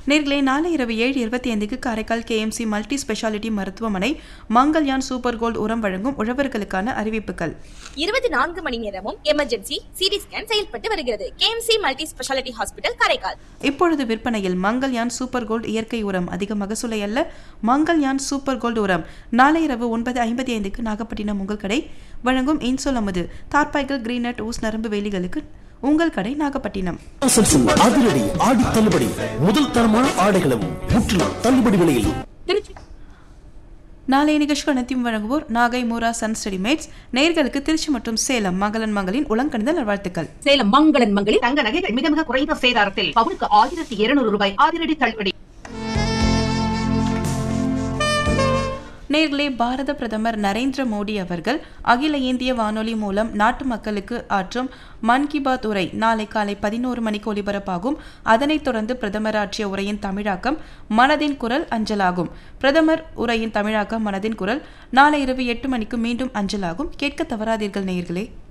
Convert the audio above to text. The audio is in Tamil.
நேர்களே நாளை இரவு ஏழு இருபத்தி ஐந்துக்கு காரைக்கால் கேஎம்சி மல்டி ஸ்பெஷாலிட்டி மருத்துவமனை மங்கல்யான் சூப்பர் கோல்ட் உரம் வழங்கும் உழவர்களுக்கான அறிவிப்புகள் இருபத்தி நான்கு மணி நேரமும் எமர்ஜென்சி சிடி ஸ்கேன் செயல்பட்டு வருகிறது KMC multi speciality hospital Karaikal இப்பொழுது விற்பனையில் மங்கல்யான் சூப்பர் கோல்ட் இயற்கை உரம் அதிக மகசூலை அல்ல மங்கல்யான் சூப்பர் கோல்ட் உரம் நாளை இரவு ஒன்பது ஐம்பத்தி ஐந்துக்கு நாகப்பட்டினம் உங்கள் கடை வழங்கும் இன்சோல் அமுது தார்பாய்கள் கிரீனட் ஊஸ் நரம்பு வேலிகளுக்கு உங்கள் கடை நாகப்பட்டினம் செல்சும் அதிரடி ஆடி தள்ளுபடி முதல் தரமான ஆடைகளும் முற்றிலும் தள்ளுபடி விலையில் திருச்சி நாளைய நிகழ்ச்சிக்கு அனைத்தையும் வழங்குவோர் நாகை மூரா சன்ஸ் ரெடிமேட்ஸ் நேர்களுக்கு திருச்சி மற்றும் சேலம் மங்களன் மங்களின் உலங்கணிந்த நல்வாழ்த்துக்கள் சேலம் மங்களன் மங்களில் தங்க நகைகள் மிக மிக குறைந்த சேதாரத்தில் பவுனுக்கு ஆயிரத்தி இருநூறு ரூபாய் அதிரடி தள்ளுபடி நேர்களே பாரத பிரதமர் நரேந்திர மோடி அவர்கள் அகில இந்திய வானொலி மூலம் நாட்டு மக்களுக்கு ஆற்றும் மன் கி பாத் உரை நாளை காலை பதினோரு மணிக்கு ஒலிபரப்பாகும் அதனைத் தொடர்ந்து பிரதமர் ஆற்றிய உரையின் தமிழாக்கம் மனதின் குரல் அஞ்சலாகும் பிரதமர் உரையின் தமிழாக்கம் மனதின் குரல் நாளை இரவு எட்டு மணிக்கு மீண்டும் அஞ்சலாகும் கேட்க தவறாதீர்கள் நேயர்களே